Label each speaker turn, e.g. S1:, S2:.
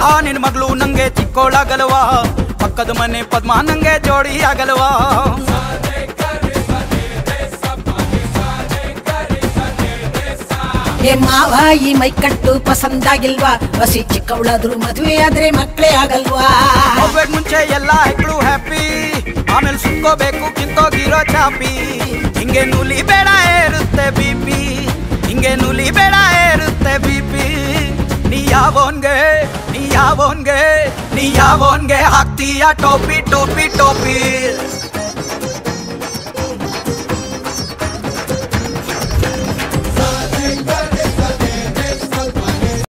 S1: ಆ ನಿನ್ ಮಗಳು ನಂಗೆ ಚಿಕ್ಕೋಳಾಗಲ್ವಾ ಪಕ್ಕದ ಮನೆ ಪದ್ಮ ನಂಗೆ ಜೋಡಿ ಆಗಲ್ವಾ
S2: ಏ ಮಾವ ಈ ಮೈಕಟ್ಟು ಪಸಂದಾಗಿಲ್ವಾ ಬಸಿ ಚಿಕ್ಕವಳಾದ್ರು ಮದುವೆ ಆದ್ರೆ ಮಕ್ಕಳೇ ಆಗಲ್ವಾ
S1: ಹೋಗ್ಬೇಕು ಮುಂಚೆ ಎಲ್ಲ ಹೆಕ್ಳು ಹ್ಯಾಪಿ ಆಮೇಲೆ ಸುತ್ಕೋಬೇಕು ಕಿತ್ತೋಗಿರೋ ಚಾಪಿ ಹಿಂಗೆ ನೂಲಿ ಬೇಡ ಏರುತ್ತೆ ಬಿಪಿ ಹಿಂಗೆ ನೂಲಿ ಬೇಡ ಏರುತ್ತೆ ಬಿಪಿ ನೀ ಯಾವೋನ್ಗೆ ನೀ ಯಾವೋನ್ಗೆ ನೀ ಯಾವೋನ್ಗೆ ಹಾಕ್ತೀಯ ಟೋಪಿ ಟೋಪಿ ಟೋಪಿ